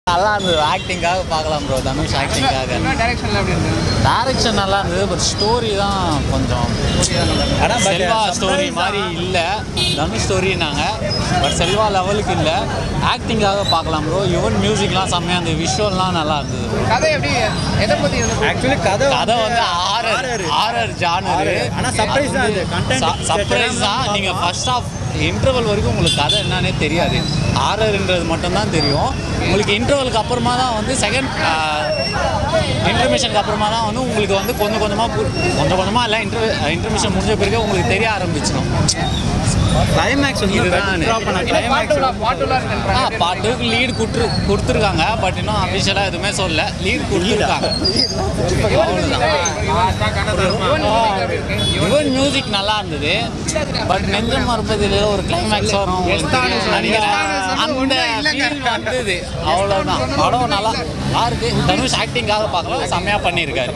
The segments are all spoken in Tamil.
நல்லா இருந்தது ஆக்டிங்காக பார்க்கலாம் ப்ரோ தனுஷ் ஆக்டிங்காக டைரக்ஷன்ல எப்படி இருந்தது டைரக்ஷன் நல்லா இருந்தது பட் ஸ்டோரி தான் கொஞ்சம் ஆனால் but செல்வா ஸ்டோரி surprise மாதிரி இல்லை தனுஷ் ஸ்டோரினாங்க பட் செல்வா லெவலுக்கு இல்லை ஆக்டிங்காக பார்க்கலாம் ப்ரோ யுவன் மியூசிக்லாம் செம்மையாக இருந்தது விஷுவல்லாம் நல்லா இருந்தது கதை எப்படி எதை பத்தி வந்து ஆக்சுவலி கதை கதை வந்து ஆரர் ஆரர் ஜானர் ஆனா surprise தான் அது. Content சர்ப்ரைஸ் தான் நீங்கள் ஃபர்ஸ்ட் ஆஃப் இன்டர்வல் வரைக்கும் உங்களுக்கு கதை என்னன்னே தெரியாது ஆரர்ன்றது மட்டும்தான் தெரியும் உங்களுக்கு இன்டர்வலுக்கு அப்புறமா தான் வந்து செகண்ட் இன்டர்மிஷனுக்கு அப்புறமா தான் வந்து உங்களுக்கு வந்து கொஞ்சம் கொஞ்சமாக கொஞ்சம் கொஞ்சமாக இல்லை இன்டர் இன்டர்மிஷன் முடிஞ்ச பிறகு உங்களுக்கு தெரிய ஆரம்பிச்சிடும் கிளைமேக்ஸ் வந்து இதுதான் ட்ராப் பண்ண கிளைமேக்ஸ் பாட்டுலாம் பாட்டுலாம் ஆ இருக்குன்றாங்க பாட்டுக்கு லீடு கொடுத்துரு கொடுத்துருக்காங்க பட் இன்னும் அஃபிஷியலாக எதுவுமே சொல்லல லீட் கொடுத்துருக்காங்க யுவன் மியூசிக் நல்லா இருந்தது பட் நெஞ்சம் மறுப்பதில் ஒரு கிளைமேக்ஸ் வரும் உங்களுக்கு தெரியும் நினைக்கிறேன். அந்த feel வந்தது அவ்வளோதான் படம் நல்லா நல்லா இருக்கு தனுஷ் ஆக்டிங்காக பார்க்கலாம் செம்மையாக பண்ணியிருக்காரு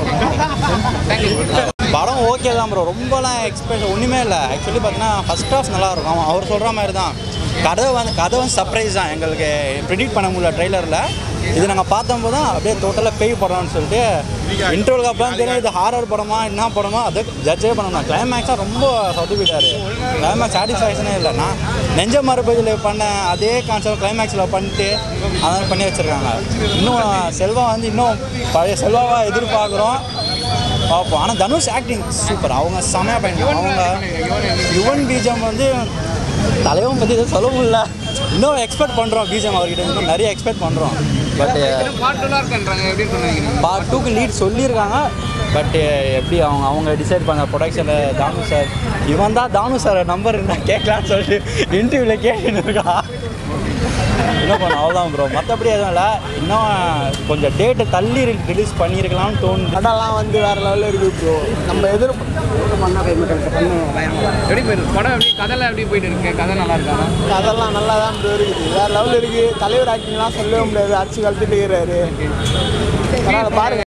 படம் ஓகே தான் ப்ரோ ரொம்பலாம் எக்ஸ்பெக்ட் ஒன்றுமே இல்லை ஆக்சுவலி பார்த்தீங்கன்னா ஃபர்ஸ்ட் ஹாஃப் நல்லா இருக்கும் அவன் அவர் சொல்கிற மாதிரி தான் கதை வந்து கதை வந்து சர்ப்ரைஸ் தான் எங்களுக்கு ப்ரிடிக்ட் பண்ண முடியல ட்ரெய்லரில் இது நாங்கள் பார்த்தம்போது தான் அப்படியே டோட்டலாக பேய் படம்னு சொல்லிட்டு இன்டர்வலுக்கு அப்புறம் தெரியும் இது ஹாரர் படமா என்ன படமா அதை ஜட்ஜே பண்ணணும் கிளைமேக்ஸாக ரொம்ப சொதுப்பிட்டாரு கிளைமேக்ஸ் சாட்டிஸ்ஃபேக்ஷனே இல்லை நான் நெஞ்ச மறுபதியில் பண்ண அதே கான்செப்ட் கிளைமேக்ஸில் பண்ணிட்டு அதான் பண்ணி வச்சுருக்காங்க இன்னும் செல்வா வந்து இன்னும் பழைய செல்வாவாக எதிர்பார்க்குறோம் பார்ப்போம் ஆனால் தனுஷ் ஆக்டிங் சூப்பர் அவங்க செமையாக பண்ணிட்டாங்க அவங்க யுவன் பீஜம் வந்து தலைவன் பற்றி எதுவும் சொல்ல முடியல இன்னும் எக்ஸ்பெக்ட் பண்ணுறோம் பீஜம் அவர்கிட்ட இன்னும் நிறைய எக்ஸ்பெக்ட் பண்ணுறோம் பட் பாட்டுலாம் இருக்குன்றாங்க எப்படி சொன்னீங்க பார்ட் டூக்கு லீட் சொல்லியிருக்காங்க பட் எப்படி அவங்க அவங்க டிசைட் பண்ண ப்ரொடக்ஷனில் தானு சார் இவன் தான் தானு சார் நம்பர் இருந்தால் கேட்கலான்னு சொல்லிட்டு இன்டர்வியூவில் கேட்டுன்னு இருக்கான் என்ன பண்ண அவ்வளோதான் ப்ரோ மற்றபடி எதுவும் இல்லை இன்னும் கொஞ்சம் டேட்டு தள்ளி ரிலீஸ் பண்ணியிருக்கலாம்னு தோணுது படம்லாம் வந்து வேற லெவலில் இருக்கு ப்ரோ நம்ம எதிர்ப்பு பண்ண எப்படி போயிருக்கு படம் எப்படி கதைலாம் எப்படி போயிட்டு இருக்கு கதை நல்லா இருக்கா அதெல்லாம் நல்லா தான் ப்ரோ இருக்குது வேற லெவலில் இருக்கு தலைவர் ஆக்டிங்லாம் சொல்லவே முடியாது அடிச்சு கழுத்துட்டு இருக்கிறாரு பரவாயில்ல பாருங்க